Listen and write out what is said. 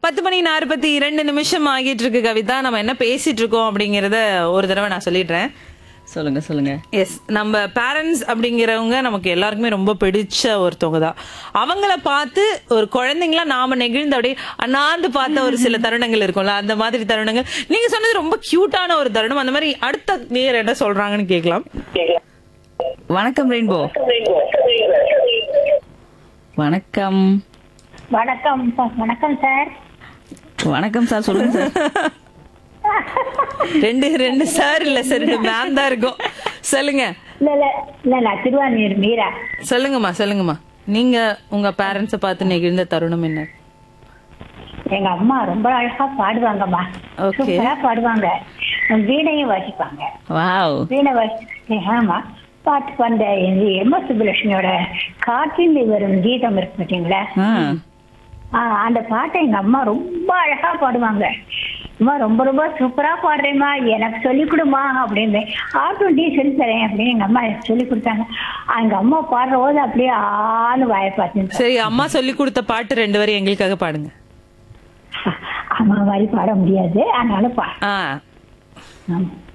பத்து மணி நாற்பத்தி இரண்டு நிமிஷம் ஆகிட்டு இருக்கு கவிதா நம்ம என்ன பேசிட்டு இருக்கோம் அப்படிங்கறத ஒரு தடவை நான் சொல்லிடுறேன் சொல்லுங்க சொல்லுங்க எஸ் நம்ம பேரண்ட்ஸ் அப்படிங்கிறவங்க நமக்கு எல்லாருக்குமே ரொம்ப பிடிச்ச ஒருத்தவங்க தான் அவங்கள பார்த்து ஒரு குழந்தைங்களா நாம நெகிழ்ந்து அப்படியே அண்ணாந்து பார்த்த ஒரு சில தருணங்கள் இருக்கும்ல அந்த மாதிரி தருணங்கள் நீங்க சொன்னது ரொம்ப கியூட்டான ஒரு தருணம் அந்த மாதிரி அடுத்த நேர் என்ன சொல்றாங்கன்னு கேட்கலாம் வணக்கம் ரெயின்போ வணக்கம் வணக்கம் சார் வணக்கம் சார் வணக்கம் சார் சொல்லுங்க சார் ரெண்டு ரெண்டு சார் இல்ல சார் ரெண்டு மேம் தான் இருக்கும் சொல்லுங்க இல்ல இல்ல இல்ல நான் திருவாரூர் மீரா சொல்லுங்கம்மா சொல்லுங்கம்மா நீங்க உங்க பேரண்ட்ஸ பார்த்து நெகிழ்ந்த தருணம் என்ன எங்க அம்மா ரொம்ப அழகா பாடுவாங்கம்மா Okay. சூப்பரா பாடுவாங்க வீணையும் வாசிப்பாங்க வாவ் வீணை வாசி ஆமா பாட்டு அந்த எம் எஸ் சுப்புலட்சுமியோட காற்றில் வரும் கீதம் இருக்கு பார்த்தீங்களா ஆ ஆ, அந்த பாட்டை எங்க அம்மா ரொம்ப அழகா பாடுவாங்க அம்மா ரொம்ப ரொம்ப சூப்பரா பாடுறேம்மா எனக்கு சொல்லி கொடுமா அப்படின்னு ஆட்டும் டீ சொல்லி தரேன் அப்படின்னு எங்க அம்மா எனக்கு சொல்லி கொடுத்தாங்க எங்க அம்மா பாடுற போது அப்படியே ஆளு வாய பார்த்து சரி அம்மா சொல்லி கொடுத்த பாட்டு ரெண்டு வரி எங்களுக்காக பாடுங்க அம்மா மாதிரி பாட முடியாது அதனால பா ஆ ஆமா.